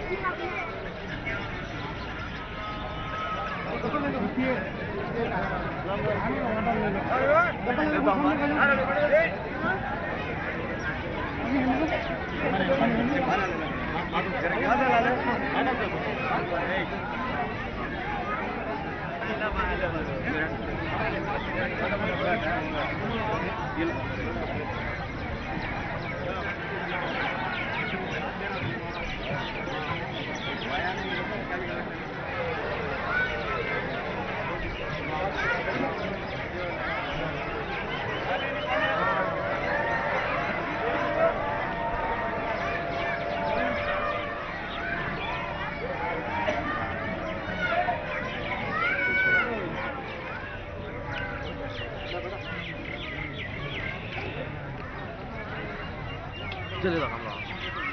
这里咋看不到？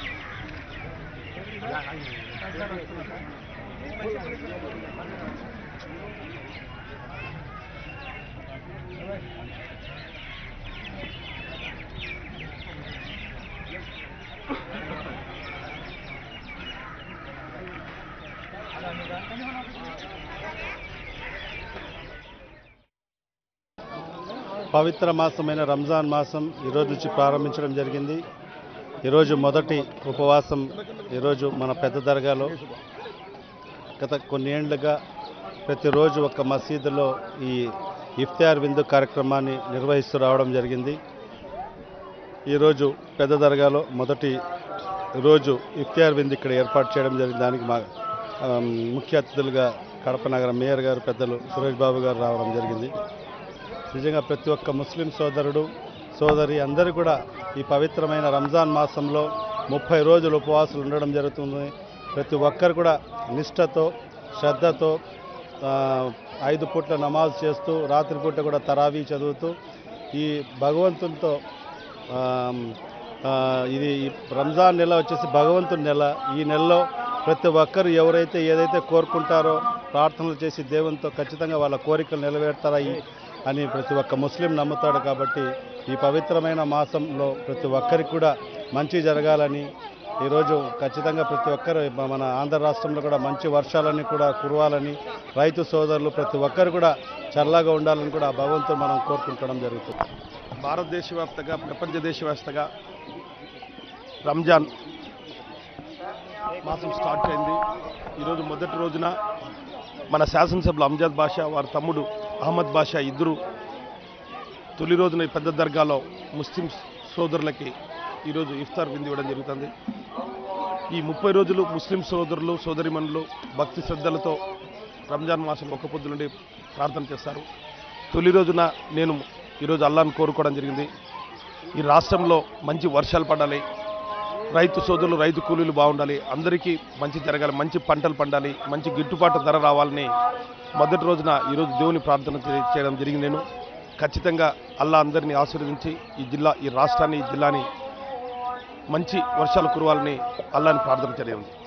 పవిత్ర మాసమైన రంజాన్ మాసం ఈరోజు నుంచి ప్రారంభించడం జరిగింది ఈరోజు మొదటి ఉపవాసం ఈరోజు మన పెద్ద దర్గాలో గత కొన్ని ఏళ్లుగా ప్రతిరోజు ఒక మసీదులో ఈ ఇఫ్తార్ విందు కార్యక్రమాన్ని నిర్వహిస్తూ రావడం జరిగింది ఈరోజు పెద్ద దర్గాలో మొదటి రోజు ఇఫ్తార్ విందు ఇక్కడ ఏర్పాటు చేయడం జరిగింది దానికి మా ఆ, ముఖ్య అతిథులుగా కడప నగర మేయర్ గారు పెద్దలు సురేష్ బాబు గారు రావడం జరిగింది నిజంగా ప్రతి ఒక్క ముస్లిం సోదరుడు సోదరి అందరూ కూడా ఈ పవిత్రమైన రంజాన్ మాసంలో ముప్పై రోజులు ఉపవాసాలు ఉండడం జరుగుతుంది ప్రతి ఒక్కరు కూడా నిష్ఠతో శ్రద్ధతో ఆ, ఐదు పూట్ల నమాజ్ చేస్తూ రాత్రిపూట కూడా తరావీ చదువుతూ ఈ భగవంతునితో ఆ, ఆ, ఇది ఈ రంజాన్ నెల వచ్చేసి భగవంతుని నెల ఈ నెలలో ప్రతి ఒక్కరు ఎవరైతే ఏదైతే కోరుకుంటారో ప్రార్థనలు చేసి దేవునితో ఖచ్చితంగా వాళ్ళ కోరికలు నెరవేరుతాయి అని ప్రతి ఒక్క ముస్లిం నమ్ముతాడు కాబట్టి ఈ పవిత్రమైన మాసంలో ప్రతి ఒక్కరికి కూడా మంచి జరగాలని ఈరోజు ఖచ్చితంగా ప్రతి ఒక్కరు మన ఆంధ్ర రాష్ట్రంలో కూడా మంచి వర్షాలని కూడా కురవాలని రైతు సోదరులు ప్రతి ఒక్కరు కూడా చల్లగా ఉండాలని కూడా ఆ భగవంతుడు మనం కోరుకుంటడం జరుగుతుంది భారతదేశ వ్యాప్తంగా ప్రపంచ దేశవ్యాప్తంగా రంజాన్ మాసం స్టార్ట్ అయింది ఈరోజు మొదటి రోజున మన శాసనసభ్యులు అంజాద్ బాషా వారి తమ్ముడు అహ్మద్ బాషా ఇద్దరు తొలి రోజున ఈ పెద్ద దర్గాలో ముస్లిం సోదరులకి ఈరోజు ఇఫ్తార్ విందు ఇవ్వడం జరుగుతుంది ఈ ముప్పై రోజులు ముస్లిం సోదరులు సోదరిమణులు భక్తి శ్రద్ధలతో రంజాన్ మాసం ఒక్క పొద్దు నుండి ప్రార్థన చేస్తారు తొలి రోజున నేను ఈరోజు అల్లాను కోరుకోవడం జరిగింది ఈ రాష్ట్రంలో మంచి వర్షాలు పడాలి రైతు సోదరులు రైతు కూలీలు బాగుండాలి అందరికీ మంచి జరగాలి మంచి పంటలు పండాలి మంచి గిట్టుబాటు ధర రావాలని మొదటి రోజున ఈరోజు దేవుని ప్రార్థన చే- చేయడం జరిగింది నేను ఖచ్చితంగా అల్లా అందరినీ ఆశీర్వదించి ఈ జిల్లా ఈ రాష్ట్రాన్ని ఈ జిల్లాని మంచి వర్షాలు కురవాలని అల్లాని ప్రార్థన చేయడం